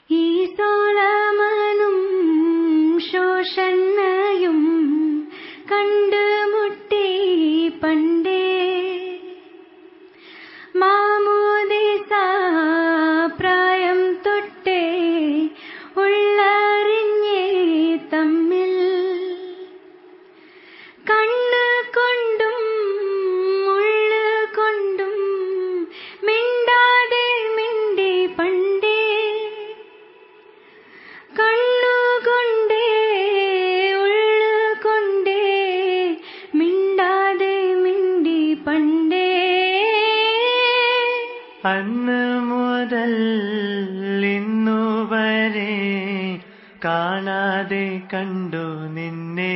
ഈ സോളമനും ശോഷണ്ണയും കണ്ടുമുട്ടി പണ്ടേ മാമോദിസ പ്രായം തൊട്ടേ ഉള്ളറിഞ്ഞേ തമ്മിൽ കണ്ണ് കൊണ്ടും ഉള്ളു കൊണ്ടും മിണ്ടാതെ മിണ്ടി പണ്ടേ കണ്ണുകൊണ്ടേ ഉള്ളു കൊണ്ടേ മിണ്ടാതെ മിണ്ടി പണ്ടേ അന്ന് മുതൽ ഇന്നു വരെ കാണാതെ കണ്ടു നിന്നെ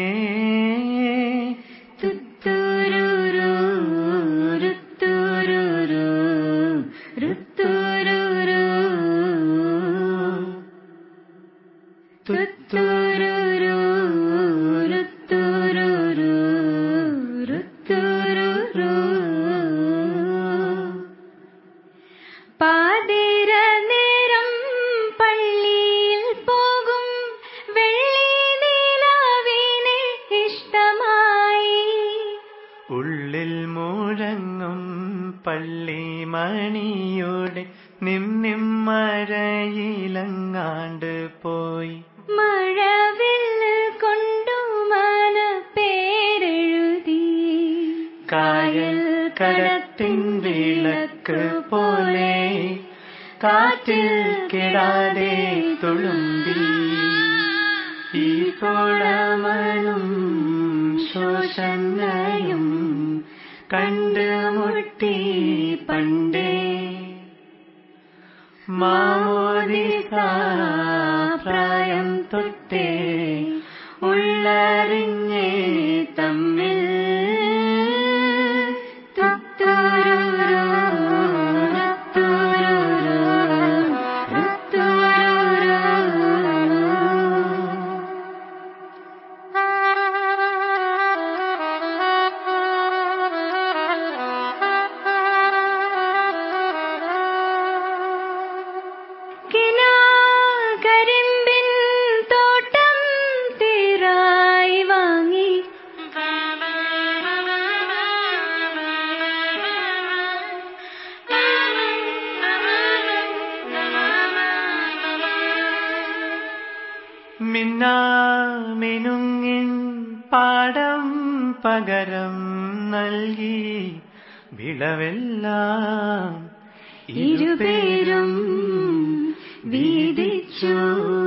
തുത്തൂരുരു, രുത്തൂരുരു, രുത്തൂരുരു. തുത്തൂരുരു, രുത്തൂരുരു, രുത്തൂരുരു. പാതിര നേരം പള്ളിയിൽ പോകും വെള്ളി നിലാവിനെ ഇഷ്ടമായി ഉള്ളിൽ മുഴങ്ങും പള്ളിമണിയുടെ നിം നിമ്മരയിലങ്ങാണ്ട് പോയി മഴവില്ല് കൊണ്ടു മന പേരെഴുതി കായൽ കടത്തിൻ വിളക്ക് പോലെ കാറ്റിൽ കെടാതെ തുളുമ്പി ഈ സോളമനും ശോഷണയും കണ്ടുമുട്ടി പണ്ടേ മാമോദിസ പ്രായം തൊട്ടേ ഉള്ളറിഞ്ഞേ തമ്മിൽ തുത്തൂരുരു, രുത്തൂരുരു, രുത്തൂരുരു. കിനാകരിമ്പിൻ തോട്ടം തീരായി വാങ്ങി മിന്നാമിനുങ്ങിൻ പാടം പകരം നൽകി വിളവെല്ലാം ഇരുപേരും വീതിച്ചു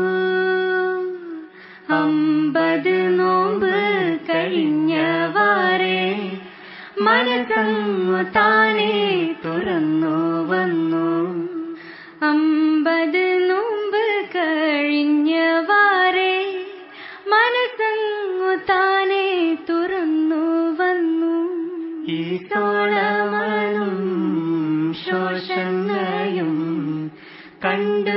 അമ്പത് നോമ്പ് കഴിഞ്ഞവാറേ മനസ്സങ്ങു താനേ തുറന്നു വന്നു അമ്പത് നോമ്പ് കഴിഞ്ഞവാറേ മനസ്സങ്ങു താനേ തുറന്നു വന്നു ഈ സോളമനും ശോഷണയും കണ്ടു